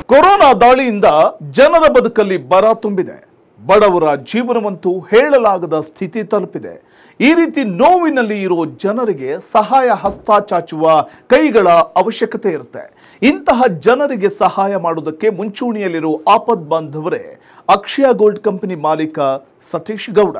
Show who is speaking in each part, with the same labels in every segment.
Speaker 1: Corona ದಾಳಿಯಿಂದ ಜನರ ಬದುಕಲ್ಲಿ ಬರ ತುಂಬಿದೆ ಬಡವರ ಜೀವನವಂತೂ ಹೇಳಲಾಗದ ಸ್ಥಿತಿ ತಲುಪಿದೆ ಈ ರೀತಿ ನೋವಿನಲ್ಲಿ ಇರೋ ಜನರಿಗೆ ಸಹಾಯ ಹಸ್ತ ಚಾಚುವ ಕೈಗಳ ಅವಶ್ಯಕತೆ ಇರುತ್ತೆ ಇಂತಹ ಜನರಿಗೆ ಸಹಾಯ ಮಾಡುವುದಕ್ಕೆ ಮುಂಚೂಣಿಯಲ್ಲಿರೋ ಆಪದ್ ಬಾಂಧವರೇ ಅಕ್ಷಯ ಗೋಲ್ಡ್ ಕಂಪನಿ ಮಾಲೀಕ ಸತೀಶ್ ಗೌಡ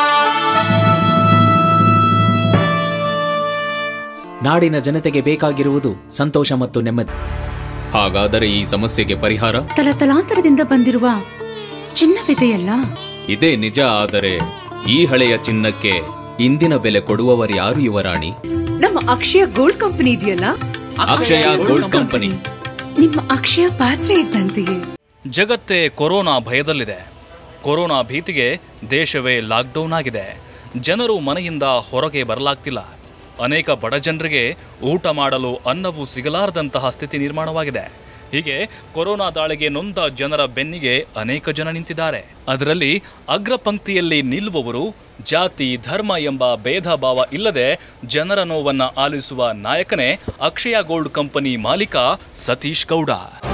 Speaker 2: ನಾಡಿನ ಜನತೆಗೆ ಬೇಕಾಗಿರುವುದು ಸಂತೋಷ ಮತ್ತು ನೆಮ್ಮದಿ
Speaker 3: ಹಾಗಾದರೆ ಈ ಸಮಸ್ಯೆಗೆ ಪರಿಹಾರ
Speaker 4: ತಲತಲಾಂತರದಿಂದ ಬಂದಿರುವ ಚಿನ್ನವಿದೆಯಲ್ಲ
Speaker 3: ಇದೇ ನಿಜ ಆದರೆ ಈ ಹಳೆಯ ಚಿನ್ನಕ್ಕೆ ಇಂದಿನ ಬೆಲೆ ಕೊಡುವವರ್ಯಾರು ಯುವರಾಣಿ
Speaker 4: ನಮ್ಮ ಅಕ್ಷಯ ಗೋಲ್ಡ್ ಕಂಪನಿ ಇದೆಯಲ್ಲ
Speaker 3: ಅಕ್ಷಯ ಗೋಲ್ಡ್ ಕಂಪನಿ
Speaker 4: ನಿಮ್ಮ ಅಕ್ಷಯ ಪಾತ್ರೆ ಇದ್ದಂತೆಯೇ
Speaker 5: ಜಗತ್ತೇ ಕೊರೋನಾ ಭಯದಲ್ಲಿದೆ ಕೊರೋನಾ ಭೀತಿಗೆ ದೇಶವೇ ಲಾಕ್ಡೌನ್ ಆಗಿದೆ ಜನರು ಮನೆಯಿಂದ ಹೊರಗೆ ಬರಲಾಗ್ತಿಲ್ಲ ಅನೇಕ ಬಡ ಜನರಿಗೆ ಊಟ ಮಾಡಲು ಅನ್ನವೂ ಸಿಗಲಾರದಂತಹ ಸ್ಥಿತಿ ನಿರ್ಮಾಣವಾಗಿದೆ ಹೀಗೆ ಕೊರೋನಾ ದಾಳಿಗೆ ನೊಂದ ಜನರ ಬೆನ್ನಿಗೆ ಅನೇಕ ಜನ ನಿಂತಿದ್ದಾರೆ ಅದರಲ್ಲಿ ಅಗ್ರ ಪಂಕ್ತಿಯಲ್ಲಿ ನಿಲ್ಲುವವರು ಜಾತಿ ಧರ್ಮ ಎಂಬ ಭೇದ ಭಾವ ಇಲ್ಲದೆ ಜನರ ನೋವನ್ನ ಆಲಿಸುವ ನಾಯಕನೇ ಅಕ್ಷಯ ಗೋಲ್ಡ್ ಕಂಪನಿ ಮಾಲೀಕ ಸತೀಶ್ ಗೌಡ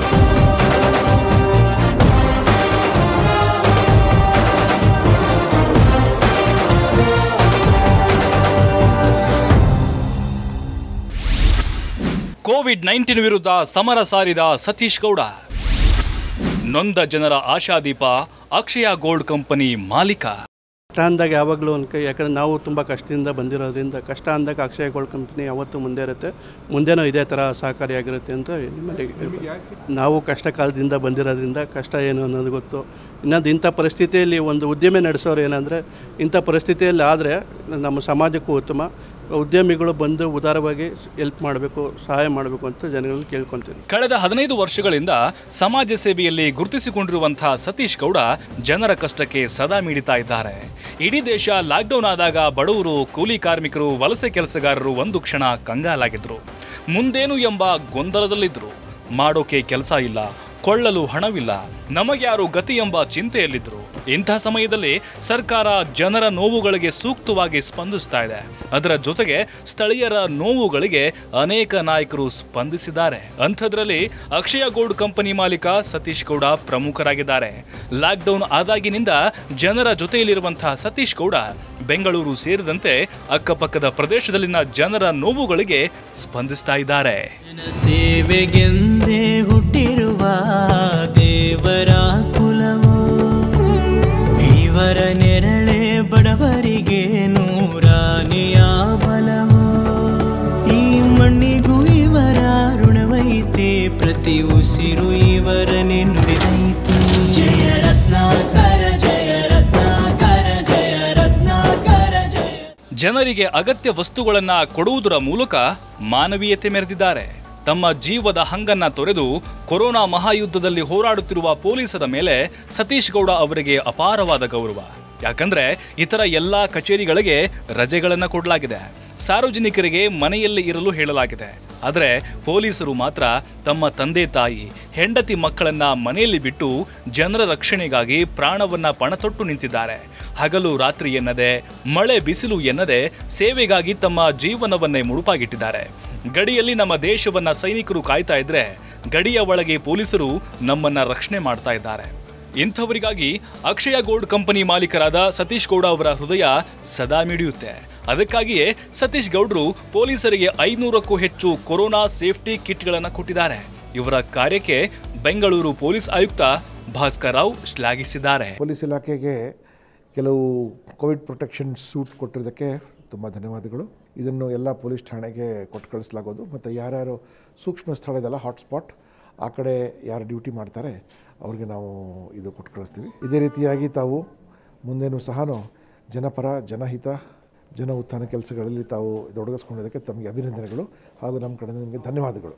Speaker 5: ಕೋವಿಡ್ ನೈನ್ಟೀನ್ ವಿರುದ್ಧ ಸಮರ ಸಾರಿದ ಸತೀಶ್ ಗೌಡ ನೊಂದ ಜನರ ಆಶಾದೀಪ ಅಕ್ಷಯ ಗೋಲ್ಡ್ ಕಂಪನಿ ಮಾಲೀಕ
Speaker 6: ಕಷ್ಟ ಅಂದಾಗ ಯಾವಾಗಲೂ ಒಂದು ಕೈ ಯಾಕಂದರೆ ನಾವು ತುಂಬ ಕಷ್ಟದಿಂದ ಬಂದಿರೋದ್ರಿಂದ ಕಷ್ಟ ಅಂದಾಗ ಅಕ್ಷಯ ಗೋಲ್ಡ್ ಕಂಪ್ನಿ ಯಾವತ್ತೂ ಮುಂದೆ ಇರುತ್ತೆ ಮುಂದೆನೂ ಇದೇ ಥರ ಸಹಕಾರಿಯಾಗಿರುತ್ತೆ ಅಂತ ನಿಮ್ಮಲ್ಲಿ ಹೇಳ್ಬೋದು. ನಾವು ಕಷ್ಟ ಕಾಲದಿಂದ ಬಂದಿರೋದ್ರಿಂದ ಕಷ್ಟ ಏನು ಅನ್ನೋದು ಗೊತ್ತು ಇನ್ನೊಂದು ಇಂಥ ಪರಿಸ್ಥಿತಿಯಲ್ಲಿ ಒಂದು ಉದ್ಯಮ ನಡೆಸೋರು ಏನಂದರೆ ಇಂಥ ಪರಿಸ್ಥಿತಿಯಲ್ಲಿ ಆದರೆ ನಮ್ಮ ಸಮಾಜಕ್ಕೂ ಉತ್ತಮ ಉದ್ಯಮಿಗಳು ಬಂದು ಉದಾರವಾಗಿ ಹೆಲ್ಪ್ ಮಾಡಬೇಕು ಸಹಾಯ ಮಾಡಬೇಕು ಅಂತ ಜನಗಳಲ್ಲಿ ಕೇಳ್ಕೊತೀನಿ
Speaker 5: ಕಳೆದ ಹದಿನೈದು ವರ್ಷಗಳಿಂದ ಸಮಾಜ ಸೇವೆಯಲ್ಲಿ ಗುರುತಿಸಿಕೊಂಡಿರುವಂತಹ ಸತೀಶ್ ಗೌಡ ಜನರ ಕಷ್ಟಕ್ಕೆ ಸದಾ ಮಿಡಿತಾ ಇದ್ದಾರೆ ಇಡೀ ದೇಶ ಲಾಕ್ಡೌನ್ ಆದಾಗ ಬಡವರು ಕೂಲಿ ಕಾರ್ಮಿಕರು ವಲಸೆ ಕೆಲಸಗಾರರು ಒಂದು ಕ್ಷಣ ಕಂಗಾಲಾಗಿದ್ರು ಮುಂದೇನು ಎಂಬ ಗೊಂದಲದಲ್ಲಿದ್ರು ಮಾಡೋಕೆ ಕೆಲಸ ಇಲ್ಲ ಕೊಳ್ಳಲು ಹಣವಿಲ್ಲ ನಮಗ್ಯಾರು ಗತಿ ಎಂಬ ಚಿಂತೆಯಲ್ಲಿದ್ರು ಇಂಥ ಸಮಯದಲ್ಲಿ ಸರ್ಕಾರ ಜನರ ನೋವುಗಳಿಗೆ ಸೂಕ್ತವಾಗಿ ಸ್ಪಂದಿಸ್ತಾ ಇದೆ ಅದರ ಜೊತೆಗೆ ಸ್ಥಳೀಯರ ನೋವುಗಳಿಗೆ ಅನೇಕ ನಾಯಕರು ಸ್ಪಂದಿಸಿದ್ದಾರೆ ಅಂಥದ್ರಲ್ಲಿ ಅಕ್ಷಯ ಗೋಲ್ಡ್ ಕಂಪನಿ ಮಾಲೀಕ ಸತೀಶ್ ಗೌಡ ಪ್ರಮುಖರಾಗಿದ್ದಾರೆ ಲಾಕ್ಡೌನ್ ಆದಾಗಿನಿಂದ ಜನರ ಜೊತೆಯಲ್ಲಿರುವಂತಹ ಸತೀಶ್ ಗೌಡ ಬೆಂಗಳೂರು ಸೇರಿದಂತೆ ಅಕ್ಕಪಕ್ಕದ ಪ್ರದೇಶದಲ್ಲಿನ ಜನರ ನೋವುಗಳಿಗೆ ಸ್ಪಂದಿಸ್ತಾ ಇದ್ದಾರೆ
Speaker 7: ಸೇವೆಗೆಂದೇ ಹುಟ್ಟಿರುವ ದೇವರ ಕುಲವು ಇವರ ನೆರಳೆ ಬಡವರಿಗೆ ನೂರಾನೆಯ ಬಲವು ಈ ಮಣ್ಣಿಗೂ ಇವರ ಋಣವೈತೆ ಪ್ರತಿ ಉಸಿರು ಇವರನೆ ನುಡಿದೈತೆ ಜಯ ರತ್ನಾಕರ ಜಯ ರತ್ನಾಕರ ಜಯ ರತ್ನಾಕರ ಜಯ
Speaker 5: ಜನರಿಗೆ ಅಗತ್ಯ ವಸ್ತುಗಳನ್ನ ಕೊಡುವುದರ ಮೂಲಕ ಮಾನವೀಯತೆ ಮೆರೆದಿದ್ದಾರೆ ತಮ್ಮ ಜೀವದ ಹಂಗನ್ನ ತೊರೆದು ಕೊರೋನಾ ಮಹಾಯುದ್ಧದಲ್ಲಿ ಹೋರಾಡುತ್ತಿರುವ ಪೊಲೀಸರ ಮೇಲೆ ಸತೀಶ್ ಗೌಡ ಅವರಿಗೆ ಅಪಾರವಾದ ಗೌರವ ಯಾಕಂದ್ರೆ ಇತರ ಎಲ್ಲಾ ಕಚೇರಿಗಳಿಗೆ ರಜೆಗಳನ್ನ ಕೊಡಲಾಗಿದೆ ಸಾರ್ವಜನಿಕರಿಗೆ ಮನೆಯಲ್ಲಿ ಇರಲು ಹೇಳಲಾಗಿದೆ ಆದರೆ ಪೊಲೀಸರು ಮಾತ್ರ ತಮ್ಮ ತಂದೆ ತಾಯಿ ಹೆಂಡತಿ ಮಕ್ಕಳನ್ನ ಮನೆಯಲ್ಲಿ ಬಿಟ್ಟು ಜನರ ರಕ್ಷಣೆಗಾಗಿ ಪ್ರಾಣವನ್ನ ಪಣತೊಟ್ಟು ನಿಂತಿದ್ದಾರೆ ಹಗಲು ರಾತ್ರಿ ಎನ್ನದೆ ಮಳೆ ಬಿಸಿಲು ಎನ್ನದೆ ಸೇವೆಗಾಗಿ ತಮ್ಮ ಜೀವನವನ್ನೇ ಮುಡುಪಾಗಿಟ್ಟಿದ್ದಾರೆ ಗಡಿಯಲ್ಲಿ ನಮ್ಮ ದೇಶವನ್ನ ಸೈನಿಕರು ಕಾಯ್ತಾ ಇದ್ರೆ ಗಡಿಯ ಒಳಗೆ ಪೊಲೀಸರು ನಮ್ಮನ್ನ ರಕ್ಷಣೆ ಮಾಡ್ತಾ ಇದ್ದಾರೆ ಇಂಥವರಿಗಾಗಿ ಅಕ್ಷಯ ಗೋಲ್ಡ್ ಕಂಪನಿ ಮಾಲೀಕರಾದ ಸತೀಶ್ ಗೌಡ ಅವರ ಹೃದಯ ಸದಾ ಮಿಡಿಯುತ್ತೆ ಅದಕ್ಕಾಗಿಯೇ ಸತೀಶ್ ಗೌಡ್ರು ಪೊಲೀಸರಿಗೆ ಐನೂರಕ್ಕೂ ಹೆಚ್ಚು ಕೊರೋನಾ ಸೇಫ್ಟಿ ಕಿಟ್ಗಳನ್ನು ಕೊಟ್ಟಿದ್ದಾರೆ ಇವರ ಕಾರ್ಯಕ್ಕೆ ಬೆಂಗಳೂರು ಪೊಲೀಸ್ ಆಯುಕ್ತ ಭಾಸ್ಕರ್ ರಾವ್ ಶ್ಲಾಘಿಸಿದ್ದಾರೆ
Speaker 8: ಪೊಲೀಸ್ ಇಲಾಖೆಗೆ ಕೆಲವು ಕೋವಿಡ್ ಪ್ರೊಟೆಕ್ಷನ್ ಸೂಟ್ ಕೊಟ್ಟಿರೋದಕ್ಕೆ ತುಂಬ ಧನ್ಯವಾದಗಳು ಇದನ್ನು ಎಲ್ಲ ಪೊಲೀಸ್ ಠಾಣೆಗೆ ಕೊಟ್ಟು ಕಳಿಸಲಾಗೋದು ಮತ್ತು ಯಾರ್ಯಾರು ಸೂಕ್ಷ್ಮ ಸ್ಥಳ ಇದೆಲ್ಲ ಹಾಟ್ಸ್ಪಾಟ್ ಆ ಕಡೆ ಯಾರು ಡ್ಯೂಟಿ ಮಾಡ್ತಾರೆ ಅವ್ರಿಗೆ ನಾವು ಇದು ಕೊಟ್ಟು ಕಳಿಸ್ತೀವಿ ಇದೇ ರೀತಿಯಾಗಿ ತಾವು ಮುಂದೇನೂ ಸಹ ಜನಪರ ಜನಹಿತ ಜನ ಉತ್ಥಾನ ಕೆಲಸಗಳಲ್ಲಿ ತಾವು ತೊಡಗಿಸ್ಕೊಂಡಿದ್ದಕ್ಕೆ ತಮಗೆ ಅಭಿನಂದನೆಗಳು ಹಾಗೂ ನಮ್ಮ ಕಡೆಯಿಂದ ನಿಮಗೆ ಧನ್ಯವಾದಗಳು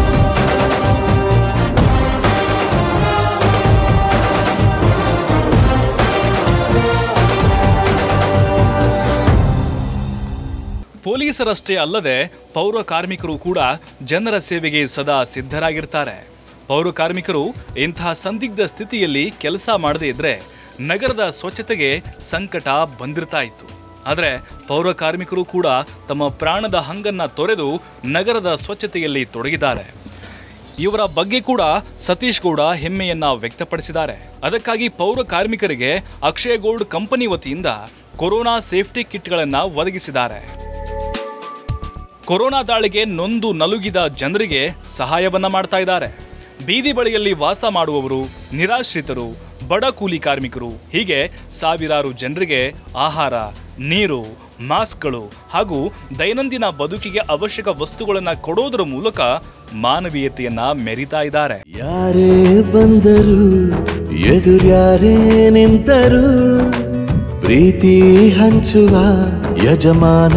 Speaker 5: ಪೊಲೀಸರಷ್ಟೇ ಅಲ್ಲದೆ ಪೌರ ಕಾರ್ಮಿಕರು ಕೂಡ ಜನರ ಸೇವೆಗೆ ಸದಾ ಸಿದ್ಧರಾಗಿರ್ತಾರೆ ಪೌರ ಕಾರ್ಮಿಕರು ಇಂತಹ ಸಂದಿಗ್ಧ ಸ್ಥಿತಿಯಲ್ಲಿ ಕೆಲಸ ಮಾಡದೇ ಇದ್ರೆ ನಗರದ ಸ್ವಚ್ಛತೆಗೆ ಸಂಕಟ ಬಂದಿರ್ತಾ ಇತ್ತು ಆದರೆ ಪೌರ ಕಾರ್ಮಿಕರು ಕೂಡ ತಮ್ಮ ಪ್ರಾಣದ ಹಂಗನ್ನ ತೊರೆದು ನಗರದ ಸ್ವಚ್ಛತೆಯಲ್ಲಿ ತೊಡಗಿದ್ದಾರೆ ಇವರ ಬಗ್ಗೆ ಕೂಡ ಸತೀಶ್ ಗೌಡ ಹೆಮ್ಮೆಯನ್ನ ವ್ಯಕ್ತಪಡಿಸಿದ್ದಾರೆ ಅದಕ್ಕಾಗಿ ಪೌರ ಕಾರ್ಮಿಕರಿಗೆ ಅಕ್ಷಯ ಗೋಲ್ಡ್ ಕಂಪನಿ ವತಿಯಿಂದ ಕೊರೋನಾ ಸೇಫ್ಟಿ ಕಿಟ್ಗಳನ್ನ ಒದಗಿಸಿದ್ದಾರೆ ಕೊರೋನಾ ದಾಳಿಗೆ ನೊಂದು ನಲುಗಿದ ಜನರಿಗೆ ಸಹಾಯವನ್ನ ಮಾಡ್ತಾ ಇದ್ದಾರೆ ಬೀದಿ ಬಳಿಯಲ್ಲಿ ವಾಸ ಮಾಡುವವರು ನಿರಾಶ್ರಿತರು ಬಡ ಕೂಲಿ ಕಾರ್ಮಿಕರು ಹೀಗೆ ಸಾವಿರಾರು ಜನರಿಗೆ ಆಹಾರ ನೀರು ಮಾಸ್ಕ್ಗಳು ಹಾಗೂ ದೈನಂದಿನ ಬದುಕಿಗೆ ಅವಶ್ಯಕ ವಸ್ತುಗಳನ್ನು ಕೊಡೋದರ ಮೂಲಕ ಮಾನವೀಯತೆಯನ್ನ ಮೆರಿತಾ ಇದ್ದಾರೆ
Speaker 7: ಯಾರೇ ಬಂದರು ಎದುರ್ಯಾರೇ ನಿಂತರು ಪ್ರೀತಿ ಹಂಚುವ ಯಜಮಾನ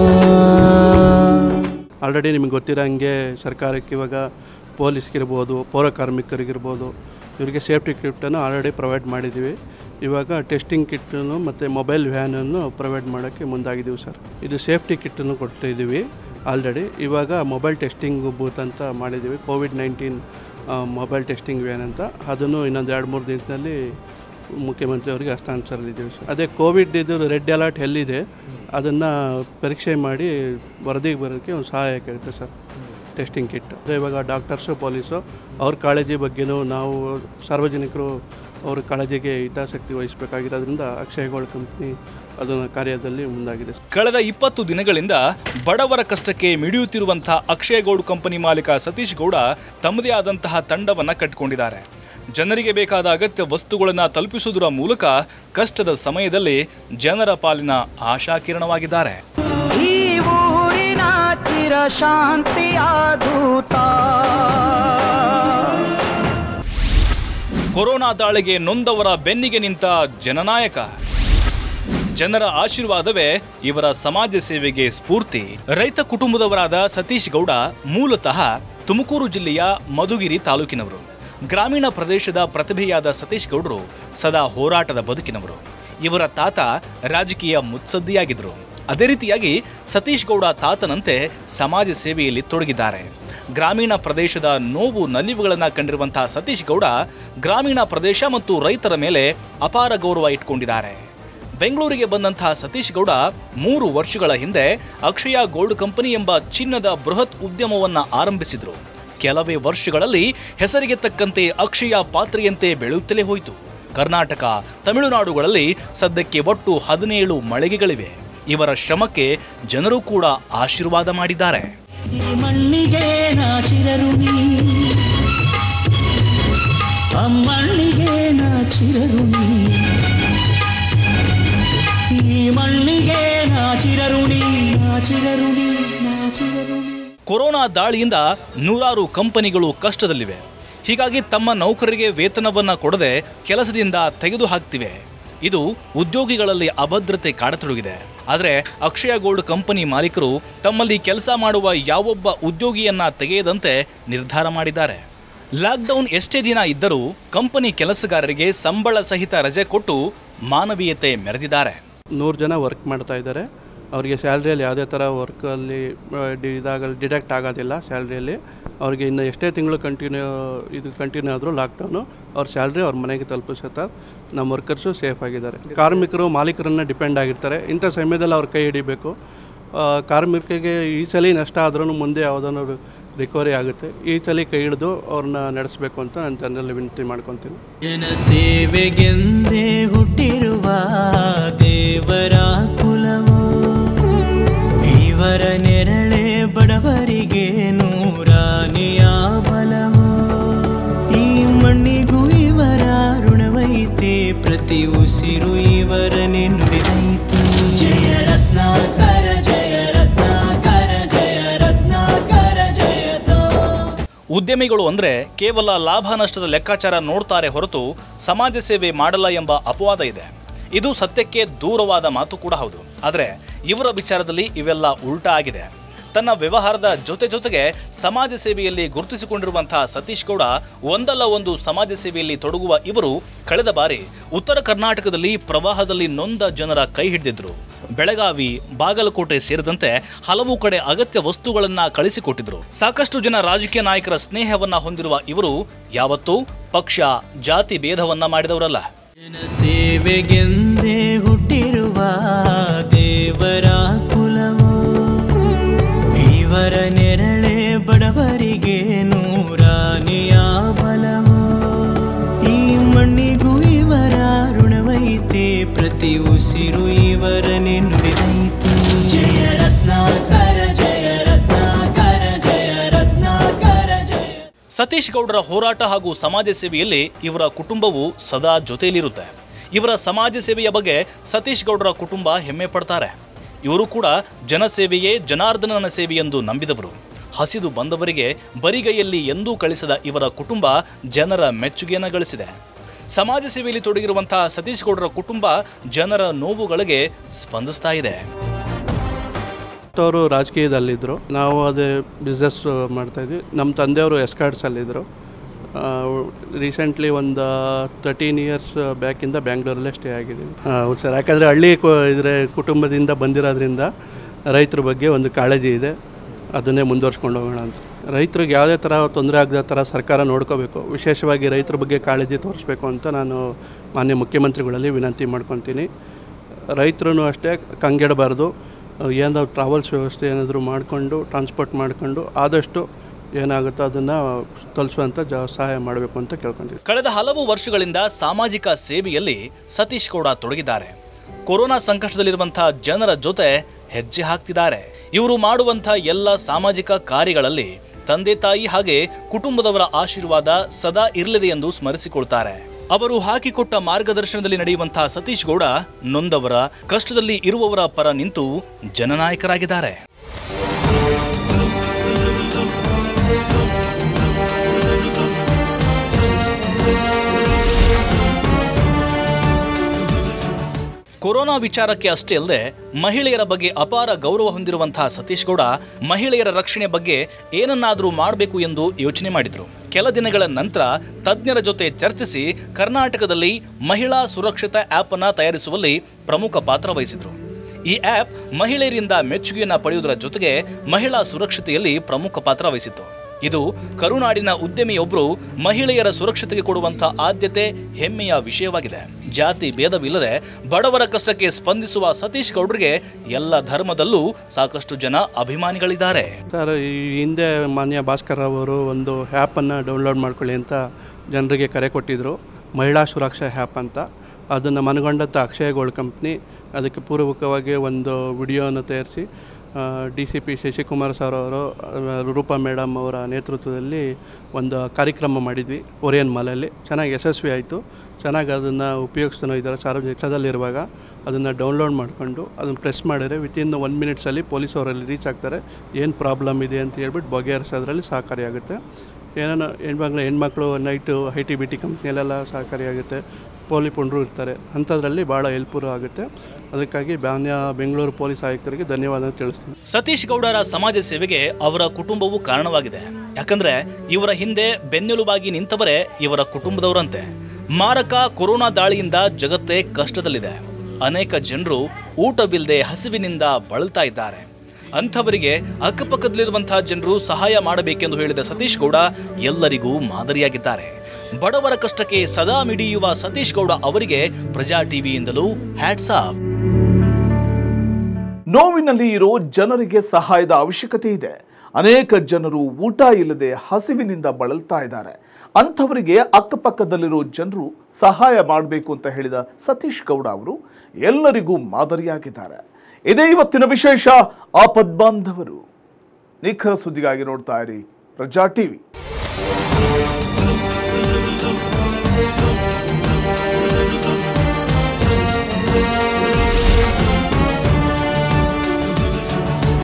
Speaker 6: ಆಲ್ರೆಡಿ ನಿಮಗೆ ಗೊತ್ತಿರೋಂಗೆ ಸರ್ಕಾರಕ್ಕೆ ಇವಾಗ ಪೊಲೀಸ್ಗಿರ್ಬೋದು ಪೌರ ಕಾರ್ಮಿಕರಿಗಿರ್ಬೋದು ಇವರಿಗೆ ಸೇಫ್ಟಿ ಕಿಟ್ಟನ್ನು ಆಲ್ರೆಡಿ ಪ್ರೊವೈಡ್ ಮಾಡಿದ್ದೀವಿ ಇವಾಗ ಟೆಸ್ಟಿಂಗ್ ಕಿಟ್ಟನ್ನು ಮತ್ತು ಮೊಬೈಲ್ ವ್ಯಾನನ್ನು ಪ್ರೊವೈಡ್ ಮಾಡೋಕ್ಕೆ ಮುಂದಾಗಿದ್ದೀವಿ ಸರ್ ಇದು ಸೇಫ್ಟಿ ಕಿಟ್ಟನ್ನು ಕೊಟ್ಟಿದ್ದೀವಿ ಆಲ್ರೆಡಿ ಇವಾಗ ಮೊಬೈಲ್ ಟೆಸ್ಟಿಂಗ್ ಬೂತ್ ಅಂತ ಮಾಡಿದ್ದೀವಿ COVID nineteen mobile testing van ಅಂತ ಅದನ್ನು ಇನ್ನೊಂದು ಎರಡು ಮೂರು ದಿನದಲ್ಲಿ ಮುಖ್ಯಮಂತ್ರಿ ಅವರಿಗೆ ಹಸ್ತಾಂತರಿಸಿದ್ದೀವಿ ಸರ್ ಅದೇ ಕೋವಿಡ್ ಇದು ರೆಡ್ ಅಲರ್ಟ್ ಎಲ್ಲಿದೆ ಅದನ್ನು ಪರೀಕ್ಷೆ ಮಾಡಿ ವರದಿಗೆ ಬರೋಕ್ಕೆ ಒಂದು ಸಹಾಯಕ ಇರುತ್ತೆ ಸರ್ ಟೆಸ್ಟಿಂಗ್ ಕಿಟ್ ಅದೇ ಇವಾಗ ಡಾಕ್ಟರ್ಸು ಪೊಲೀಸು ಅವ್ರ ಕಾಳಜಿ ಬಗ್ಗೆನೂ ನಾವು ಸಾರ್ವಜನಿಕರು ಅವ್ರ ಕಾಳಜಿಗೆ ಹಿತಾಸಕ್ತಿ ವಹಿಸಬೇಕಾಗಿರೋದ್ರಿಂದ ಅಕ್ಷಯ ಗೋಲ್ಡ್ ಕಂಪ್ನಿ ಅದನ್ನು ಕಾರ್ಯದಲ್ಲಿ ಮುಂದಾಗಿದೆ ಸರ್
Speaker 5: ಕಳೆದ ಇಪ್ಪತ್ತು ದಿನಗಳಿಂದ ಬಡವರ ಕಷ್ಟಕ್ಕೆ ಮಿಡಿಯುತ್ತಿರುವಂತಹ ಅಕ್ಷಯ ಗೌಡ್ ಕಂಪನಿ ಮಾಲೀಕ ಸತೀಶ್ ಗೌಡ ತಮ್ಮದೇ ಆದಂತಹ ತಂಡವನ್ನ ಕಟ್ಟಿಕೊಂಡಿದ್ದಾರೆ ಜನರಿಗೆ ಬೇಕಾದ ಅಗತ್ಯ ವಸ್ತುಗಳನ್ನು ತಲುಪಿಸುವುದರ ಮೂಲಕ ಕಷ್ಟದ ಸಮಯದಲ್ಲಿ ಜನರ ಪಾಲಿನ ಆಶಾಕಿರಣವಾಗಿದ್ದಾರೆ
Speaker 9: ಈ ಊರಿನ ಚಿರ ಶಾಂತಿಯ ದೂತ
Speaker 5: ಕೊರೋನಾ ದಾಳಿಗೆ ನೊಂದವರ ಬೆನ್ನಿಗೆ ನಿಂತ ಜನನಾಯಕ ಜನರ ಆಶೀರ್ವಾದವೇ ಇವರ ಸಮಾಜ ಸೇವೆಗೆ ಸ್ಫೂರ್ತಿ ರೈತ ಕುಟುಂಬದವರಾದ ಸತೀಶ್ ಗೌಡ ಮೂಲತಃ ತುಮಕೂರು ಜಿಲ್ಲೆಯ ಮಧುಗಿರಿ ತಾಲೂಕಿನವರು ಗ್ರಾಮೀಣ ಪ್ರದೇಶದ ಪ್ರತಿಭೆಯಾದ ಸತೀಶ್ ಗೌಡರು ಸದಾ ಹೋರಾಟದ ಬದುಕಿನವರು ಇವರ ತಾತ ರಾಜಕೀಯ ಮುತ್ಸದ್ದಿಯಾಗಿದ್ದರು ಅದೇ ರೀತಿಯಾಗಿ ಸತೀಶ್ ಗೌಡ ತಾತನಂತೆ ಸಮಾಜ ಸೇವೆಯಲ್ಲಿ ತೊಡಗಿದ್ದಾರೆ ಗ್ರಾಮೀಣ ಪ್ರದೇಶದ ನೋವು ನಲಿವುಗಳನ್ನು ಕಂಡಿರುವಂತಹ ಸತೀಶ್ ಗೌಡ ಗ್ರಾಮೀಣ ಪ್ರದೇಶ ಮತ್ತು ರೈತರ ಮೇಲೆ ಅಪಾರ ಗೌರವ ಇಟ್ಕೊಂಡಿದ್ದಾರೆ ಬೆಂಗಳೂರಿಗೆ ಬಂದಂತಹ ಸತೀಶ್ ಗೌಡ ಮೂರು ವರ್ಷಗಳ ಹಿಂದೆ ಅಕ್ಷಯ ಗೋಲ್ಡ್ ಕಂಪನಿ ಎಂಬ ಚಿನ್ನದ ಬೃಹತ್ ಉದ್ಯಮವನ್ನ ಆರಂಭಿಸಿದ್ರು ಕೆಲವೇ ವರ್ಷಗಳಲ್ಲಿ ಹೆಸರಿಗೆ ತಕ್ಕಂತೆ ಅಕ್ಷಯ ಪಾತ್ರೆಯಂತೆ ಬೆಳೆಯುತ್ತಲೇ ಹೋಯಿತು ಕರ್ನಾಟಕ ತಮಿಳುನಾಡುಗಳಲ್ಲಿ ಸದ್ಯಕ್ಕೆ ಒಟ್ಟು ಹದಿನೇಳು ಮಳಿಗೆಗಳಿವೆ ಇವರ ಶ್ರಮಕ್ಕೆ ಜನರು ಕೂಡ ಆಶೀರ್ವಾದ ಮಾಡಿದ್ದಾರೆ
Speaker 9: ಈ ಮಣ್ಣಿಗೆ ನಾಚಿರರುಣಿ ಅಮ್ಮಣ್ಣಿಗೆ ನಾಚಿರರುಣಿ ಈ ಮಣ್ಣಿಗೆ ನಾಚಿರರುಣಿ ನಾಚಿರರುಣಿ ನಾಚಿರರುಣಿ
Speaker 5: ಕೊರೋನಾ ದಾಳಿಯಿಂದ ನೂರಾರು ಕಂಪನಿಗಳು ಕಷ್ಟದಲ್ಲಿವೆ ಹೀಗಾಗಿ ತಮ್ಮ ನೌಕರರಿಗೆ ವೇತನವನ್ನ ಕೊಡದೆ ಕೆಲಸದಿಂದ ತೆಗೆದು ಹಾಕ್ತಿವೆ ಇದು ಉದ್ಯೋಗಿಗಳಲ್ಲಿ ಅಭದ್ರತೆ ಕಾಡತೊಡಗಿದೆ ಆದರೆ ಅಕ್ಷಯ ಗೋಲ್ಡ್ ಕಂಪನಿ ಮಾಲೀಕರು ತಮ್ಮಲ್ಲಿ ಕೆಲಸ ಮಾಡುವ ಯಾವೊಬ್ಬ ಉದ್ಯೋಗಿಯನ್ನ ತೆಗೆಯದಂತೆ ನಿರ್ಧಾರ ಮಾಡಿದ್ದಾರೆ ಲಾಕ್ಡೌನ್ ಎಷ್ಟೇ ದಿನ ಇದ್ದರೂ ಕಂಪನಿ ಕೆಲಸಗಾರರಿಗೆ ಸಂಬಳ ಸಹಿತ ರಜೆ ಕೊಟ್ಟು ಮಾನವೀಯತೆ ಮೆರೆದಿದ್ದಾರೆ
Speaker 6: ನೂರು ಜನ ವರ್ಕ್ ಮಾಡ್ತಾ ಇದ್ದಾರೆ ಅವರಿಗೆ ಸ್ಯಾಲ್ರಿಯಲ್ಲಿ ಯಾವುದೇ ಥರ ವರ್ಕಲ್ಲಿ ಇದಾಗ ಡಿಡಕ್ಟ್ ಆಗೋದಿಲ್ಲ ಸ್ಯಾಲ್ರಿಯಲ್ಲಿ ಅವ್ರಿಗೆ ಇನ್ನು ಎಷ್ಟೇ ತಿಂಗಳು ಕಂಟಿನ್ಯೂ ಇದು ಕಂಟಿನ್ಯೂ ಆದರೂ ಲಾಕ್ಡೌನು ಅವ್ರ ಸ್ಯಾಲ್ರಿ ಅವ್ರ ಮನೆಗೆ ತಲುಪಿಸುತ್ತಾರೆ ನಮ್ಮ ವರ್ಕರ್ಸು ಸೇಫ್ ಆಗಿದ್ದಾರೆ ಕಾರ್ಮಿಕರು ಮಾಲೀಕರನ್ನ ಡಿಪೆಂಡ್ ಆಗಿರ್ತಾರೆ ಇಂಥ ಸಮಯದಲ್ಲಿ ಅವ್ರ ಕೈ ಹಿಡಿಬೇಕು ಆ, ಕಾರ್ಮಿಕರಿಗೆ ಈ ಸಲ ನಷ್ಟ ಆದ್ರೂ ಮುಂದೆ ಯಾವುದಾದ್ರು ರಿಕವರಿ ಆಗುತ್ತೆ ಈ ಸಲ ಕೈ ಹಿಡಿದು ಅವ್ರನ್ನ ನಡೆಸಬೇಕು ಅಂತ ನಾನು ಜನರಲ್ಲಿ ವಿನಂತಿ ಮಾಡ್ಕೊತೀನಿ
Speaker 7: ಜನಸೇವೆಗೆಂದೇ ಹುಟ್ಟಿರುವ ದೇವರ ಕುಲವೋ ಇವರ ನೆರಳೆ ಬಡವರಿಗೆ ನೂರಾನೆಯ ಬಲವೋ ಈ ಮಣ್ಣಿಗೂ ಇವರ ಋಣವೈತೆ ಪ್ರತಿ ಉಸಿರು ಇವರನೆ ನುಡಿದೈತೆ ಜಯ ರತ್ನಾಕರ ಜಯ ರತ್ನಾಕರ ಜಯ ರತ್ನಾಕರ ಜಯತೋ
Speaker 5: ಉದ್ಯಮಿಗಳು ಅಂದ್ರೆ ಕೇವಲ ಲಾಭ ನಷ್ಟದ ಲೆಕ್ಕಾಚಾರ ನೋಡ್ತಾರೆ ಹೊರತು ಸಮಾಜ ಸೇವೆ ಮಾಡಲ್ಲ ಎಂಬ ಅಪವಾದ ಇದೆ ಇದು ಸತ್ಯಕ್ಕೆ ದೂರವಾದ ಮಾತು ಕೂಡ ಹೌದು ಆದರೆ ಇವರ ವಿಚಾರದಲ್ಲಿ ಇವೆಲ್ಲ ಉಲ್ಟಾ ಆಗಿದೆ ತನ್ನ ವ್ಯವಹಾರದ ಜೊತೆ ಜೊತೆಗೆ ಸಮಾಜ ಸೇವೆಯಲ್ಲಿ ಗುರುತಿಸಿಕೊಂಡಿರುವಂತಹ ಸತೀಶ್ ಗೌಡ ಒಂದಲ್ಲ ಒಂದು ಸಮಾಜ ಸೇವೆಯಲ್ಲಿ ತೊಡಗುವ ಇವರು ಕಳೆದ ಬಾರಿ ಉತ್ತರ ಕರ್ನಾಟಕದಲ್ಲಿ ಪ್ರವಾಹದಲ್ಲಿ ನೊಂದ ಜನರ ಕೈ ಹಿಡಿದಿದ್ರು ಬೆಳಗಾವಿ ಬಾಗಲಕೋಟೆ ಸೇರಿದಂತೆ ಹಲವು ಕಡೆ ಅಗತ್ಯ ವಸ್ತುಗಳನ್ನ ಕಳಿಸಿಕೊಟ್ಟಿದ್ರು ಸಾಕಷ್ಟು ಜನ ರಾಜಕೀಯ ನಾಯಕರ ಸ್ನೇಹವನ್ನ ಹೊಂದಿರುವ ಇವರು ಯಾವತ್ತೂ ಪಕ್ಷ ಜಾತಿ ಭೇದವನ್ನ ಮಾಡಿದವರಲ್ಲ
Speaker 7: ಜನಸೇವೆಗೆಂದೇ ಹುಟ್ಟಿರುವ ದೇವರ ಕುಲವೋ ಇವರ ನೆರಳೆ ಬಡವರಿಗೆ ನೂರಾನೆಯ ಪ್ರತಿ ಉಸಿರು ಇವರನೆ ನುಡಿದೈತಿ ಜಯ ರತ್ನಾಕರ ಜಯ ರತ್ನಾಕರ ಜಯ ರತ್ನಾಕರ ಜಯ
Speaker 5: ಸತೀಶ್ ಗೌಡರ ಹೋರಾಟ ಹಾಗೂ ಸಮಾಜ ಸೇವೆಯಲ್ಲಿ ಇವರ ಕುಟುಂಬವು ಸದಾ ಜೊತೆಯಲ್ಲಿರುತ್ತೆ ಇವರ ಸಮಾಜ ಸೇವೆಯ ಬಗ್ಗೆ ಸತೀಶ್ ಗೌಡರ ಕುಟುಂಬ ಹೆಮ್ಮೆ ಪಡ್ತಾರೆ ಇವರು ಕೂಡ ಜನಸೇವೆಯೇ ಜನಾರ್ದನನ ಸೇವೆ ಎಂದು ನಂಬಿದವರು ಹಸಿದು ಬಂದವರಿಗೆ ಬರಿಗೈಯಲ್ಲಿ ಎಂದೂ ಕಳಿಸದ ಇವರ ಕುಟುಂಬ ಜನರ ಮೆಚ್ಚುಗೆಯನ್ನು ಗಳಿಸಿದೆ ಸಮಾಜ ಸೇವೆಯಲ್ಲಿ ತೊಡಗಿರುವಂತಹ ಸತೀಶ್ ಗೌಡರ ಕುಟುಂಬ ಜನರ ನೋವುಗಳಿಗೆ ಸ್ಪಂದಿಸ್ತಾ ಇದೆ
Speaker 6: ಅವರು ರಾಜಕೀಯದಲ್ಲಿದ್ದರು ನಾವು ಅದೇ ಬಿಸ್ನೆಸ್ ಮಾಡ್ತಾಯಿದ್ವಿ ನಮ್ಮ ತಂದೆಯವರು ಎಸ್ಕಾರ್ಡ್ಸಲ್ಲಿದ್ದರು ರೀಸೆಂಟ್ಲಿ ಒಂದು ತರ್ಟೀನ್ ಇಯರ್ಸ್ ಬ್ಯಾಕಿಂದ ಬ್ಯಾಂಗ್ಳೂರಲ್ಲೇ ಸ್ಟೇ ಆಗಿದ್ದೀವಿ ಹೌದು ಸರ್ ಯಾಕಂದರೆ ಹಳ್ಳಿ ಕು ಇದ್ರೆ ಕುಟುಂಬದಿಂದ ಬಂದಿರೋದ್ರಿಂದ ರೈತರ ಬಗ್ಗೆ ಒಂದು ಕಾಳಜಿ ಇದೆ ಅದನ್ನೇ ಮುಂದುವರ್ಸ್ಕೊಂಡು ಹೋಗೋಣ ಅಂತ ರೈತರಿಗೆ ಯಾವುದೇ ಥರ ತೊಂದರೆ ಆಗದ ಥರ ಸರ್ಕಾರ ನೋಡ್ಕೋಬೇಕು ವಿಶೇಷವಾಗಿ ರೈತರ ಬಗ್ಗೆ ಕಾಳಜಿ ತೋರಿಸ್ಬೇಕು ಅಂತ ನಾನು ಮಾನ್ಯ ಮುಖ್ಯಮಂತ್ರಿಗಳಲ್ಲಿ ವಿನಂತಿ ಮಾಡ್ಕೊತೀನಿ ರೈತರು ಅಷ್ಟೇ ಕಂಗೆಡಬಾರ್ದು ಏನಾದ್ರು ಟ್ರಾವೆಲ್ಸ್ ವ್ಯವಸ್ಥೆ ಏನಾದರೂ ಮಾಡಿಕೊಂಡು ಟ್ರಾನ್ಸ್ಪೋರ್ಟ್ ಮಾಡಿಕೊಂಡು ಆದಷ್ಟು ಏನಾಗುತ್ತೋ ಅದನ್ನು ತಲುಪಿಸುವಂಥ ಜ ಸಹಾಯ ಮಾಡಬೇಕು ಅಂತ ಕೇಳ್ಕೊತೀವಿ
Speaker 5: ಕಳೆದ ಹಲವು ವರ್ಷಗಳಿಂದ ಸಾಮಾಜಿಕ ಸೇವೆಯಲ್ಲಿ ಸತೀಶ್ ಗೌಡ ತೊಡಗಿದ್ದಾರೆ ಕೊರೋನಾ ಸಂಕಷ್ಟದಲ್ಲಿರುವಂತಹ ಜನರ ಜೊತೆ ಹೆಜ್ಜೆ ಹಾಕ್ತಿದ್ದಾರೆ ಇವರು ಮಾಡುವಂತಹ ಎಲ್ಲ ಸಾಮಾಜಿಕ ಕಾರ್ಯಗಳಲ್ಲಿ ತಂದೆ ತಾಯಿ ಹಾಗೆ ಕುಟುಂಬದವರ ಆಶೀರ್ವಾದ ಸದಾ ಇರಲಿದೆ ಎಂದು ಸ್ಮರಿಸಿಕೊಳ್ತಾರೆ ಅವರು ಹಾಕಿಕೊಟ್ಟ ಮಾರ್ಗದರ್ಶನದಲ್ಲಿ ನಡೆಯುವಂತಹ ಸತೀಶ್ ಗೌಡ ನೊಂದವರ ಕಷ್ಟದಲ್ಲಿ ಇರುವವರ ಪರ ನಿಂತು ಜನನಾಯಕರಾಗಿದ್ದಾರೆ ಕೊರೋನಾ ವಿಚಾರಕ್ಕೆ ಅಷ್ಟೇ ಅಲ್ಲದೆ ಮಹಿಳೆಯರ ಬಗ್ಗೆ ಅಪಾರ ಗೌರವ ಹೊಂದಿರುವಂತಹ ಸತೀಶ್ ಗೌಡ ಮಹಿಳೆಯರ ರಕ್ಷಣೆ ಬಗ್ಗೆ ಏನನ್ನಾದರೂ ಮಾಡಬೇಕು ಎಂದು ಯೋಚನೆ ಮಾಡಿದ್ರು ಕೆಲ ದಿನಗಳ ನಂತರ ತಜ್ಞರ ಜೊತೆ ಚರ್ಚಿಸಿ ಕರ್ನಾಟಕದಲ್ಲಿ ಮಹಿಳಾ ಸುರಕ್ಷತಾ ಆ್ಯಪ್ ಅನ್ನ ತಯಾರಿಸುವಲ್ಲಿ ಪ್ರಮುಖ ಪಾತ್ರ ವಹಿಸಿದ್ರು ಈ ಆ್ಯಪ್ ಮಹಿಳೆಯರಿಂದ ಮೆಚ್ಚುಗೆಯನ್ನ ಪಡೆಯುವುದರ ಜೊತೆಗೆ ಮಹಿಳಾ ಸುರಕ್ಷತೆಯಲ್ಲಿ ಪ್ರಮುಖ ಪಾತ್ರ ವಹಿಸಿತ್ತು ಇದು ಕರುನಾಡಿನ ಉದ್ಯಮಿಯೊಬ್ಬರು ಮಹಿಳೆಯರ ಸುರಕ್ಷತೆಗೆ ಕೊಡುವಂತಹ ಆದ್ಯತೆ ಹೆಮ್ಮೆಯ ವಿಷಯವಾಗಿದೆ ಜಾತಿ ಭೇದವಿಲ್ಲದೆ ಬಡವರ ಕಷ್ಟಕ್ಕೆ ಸ್ಪಂದಿಸುವ ಸತೀಶ್ ಗೌಡ್ರಿಗೆ ಎಲ್ಲ ಧರ್ಮದಲ್ಲೂ ಸಾಕಷ್ಟು ಜನ ಅಭಿಮಾನಿಗಳಿದ್ದಾರೆ
Speaker 6: ಸರ್ ಈ ಹಿಂದೆ ಮಾನ್ಯ ಭಾಸ್ಕರ್ ಅವರು ಒಂದು ಆ್ಯಪನ್ನು ಡೌನ್ಲೋಡ್ ಮಾಡ್ಕೊಳ್ಳಿ ಅಂತ ಜನರಿಗೆ ಕರೆ ಕೊಟ್ಟಿದ್ದರು ಮಹಿಳಾ ಸುರಕ್ಷಾ ಆ್ಯಪ್ ಅಂತ ಅದನ್ನು ಮನಗೊಂಡಂಥ ಅಕ್ಷಯ ಗೋಲ್ಡ್ ಕಂಪ್ನಿ ಅದಕ್ಕೆ ಪೂರ್ವಕವಾಗಿ ಒಂದು ವಿಡಿಯೋನ ತಯಾರಿಸಿ D C P Shashikumar sir ಅವರು ಆ, ರೂಪಾ ಮೇಡಮ್ ಅವರ ನೇತೃತ್ವದಲ್ಲಿ ಒಂದು ಕಾರ್ಯಕ್ರಮ ಮಾಡಿದ್ವಿ ಒರಿಯನ್ ಮಾಲಲ್ಲಿ ಚೆನ್ನಾಗಿ ಯಶಸ್ವಿ ಆಯಿತು ಚೆನ್ನಾಗಿ ಅದನ್ನು ಉಪಯೋಗಿಸ್ತಾನೋ ಇದ್ದಾರೆ ಸಾರ್ವಜನಿಕದಲ್ಲಿರುವಾಗ ಅದನ್ನು ಡೌನ್ಲೋಡ್ ಮಾಡಿಕೊಂಡು ಅದನ್ನು ಪ್ರೆಸ್ ಮಾಡಿದರೆ ವಿತಿನ್ ಒನ್ ಮಿನಿಟ್ಸಲ್ಲಿ ಪೊಲೀಸ್ ಅವರಲ್ಲಿ ರೀಚ್ ಆಗ್ತಾರೆ ಏನು ಪ್ರಾಬ್ಲಮ್ ಇದೆ ಅಂತ ಹೇಳ್ಬಿಟ್ಟು ಬಗೆಹರಿಸೋದ್ರಲ್ಲಿ ಸಹಕಾರಿಯಾಗುತ್ತೆ ಏನೇನೋ ಹೆಣ್ಮಕ್ಳು ಹೆಣ್ಮಕ್ಳು night I T B T ಕಂಪ್ನಿಯಲ್ಲೆಲ್ಲ ಸಹಕಾರಿಯಾಗುತ್ತೆ ಪೋಲಿ ಪುಂಡ್ರು ಇರ್ತಾರೆ ಅಂಥದ್ರಲ್ಲಿ ಭಾಳ ಹೆಲ್ಪುರು ಆಗುತ್ತೆ ಅದಕ್ಕಾಗಿ ಬಾನ್ಯ ಬೆಂಗಳೂರು ಪೊಲೀಸ್ ಆಯುಕ್ತರಿಗೆ ಧನ್ಯವಾದ ತಿಳಿಸ್ತೀನಿ
Speaker 5: ಸತೀಶ್ ಗೌಡರ ಸಮಾಜ ಸೇವೆಗೆ ಅವರ ಕುಟುಂಬವು ಕಾರಣವಾಗಿದೆ ಯಾಕಂದ್ರೆ ಇವರ ಹಿಂದೆ ಬೆನ್ನೆಲುಬಾಗಿ ನಿಂತವರೇ ಇವರ ಕುಟುಂಬದವರಂತೆ ಮಾರಕ ಕೊರೋನಾ ದಾಳಿಯಿಂದ ಜಗತ್ತೇ ಕಷ್ಟದಲ್ಲಿದೆ ಅನೇಕ ಜನರು ಊಟವಿಲ್ಲದೆ ಹಸಿವಿನಿಂದ ಬಳಲ್ತಾ ಇದ್ದಾರೆ ಅಂಥವರಿಗೆ ಅಕ್ಕಪಕ್ಕದಲ್ಲಿರುವಂತಹ ಜನರು ಸಹಾಯ ಮಾಡಬೇಕೆಂದು ಹೇಳಿದ ಸತೀಶ್ ಗೌಡ ಎಲ್ಲರಿಗೂ ಮಾದರಿಯಾಗಿದ್ದಾರೆ ಬಡವರ ಕಷ್ಟಕ್ಕೆ ಸದಾ ಮಿಡಿಯುವ ಸತೀಶ್ ಗೌಡ ಅವರಿಗೆ ಪ್ರಜಾ ಟಿವಿಯಿಂದಲೂ ಹ್ಯಾಟ್ಸ್ ಆಫ್
Speaker 1: ನೋವಿನಲ್ಲಿ ಇರೋ ಜನರಿಗೆ ಸಹಾಯದ ಅವಶ್ಯಕತೆ ಇದೆ ಅನೇಕ ಜನರು ಊಟ ಇಲ್ಲದೆ ಹಸಿವಿನಿಂದ ಬಳಲ್ತಾ ಇದ್ದಾರೆ ಅಂಥವರಿಗೆ ಅಕ್ಕಪಕ್ಕದಲ್ಲಿರೋ ಜನರು ಸಹಾಯ ಮಾಡಬೇಕು ಅಂತ ಹೇಳಿದ ಸತೀಶ್ ಗೌಡ ಅವರು ಎಲ್ಲರಿಗೂ ಮಾದರಿಯಾಗಿದ್ದಾರೆ ಇದೇ ಇವತ್ತಿನ ವಿಶೇಷ ಆಪದ್ಬಾಂಧವರು ನಿಖರ ಸುದ್ದಿಗಾಗಿ ನೋಡ್ತಾ ಇರಿ ಪ್ರಜಾ ಟಿವಿ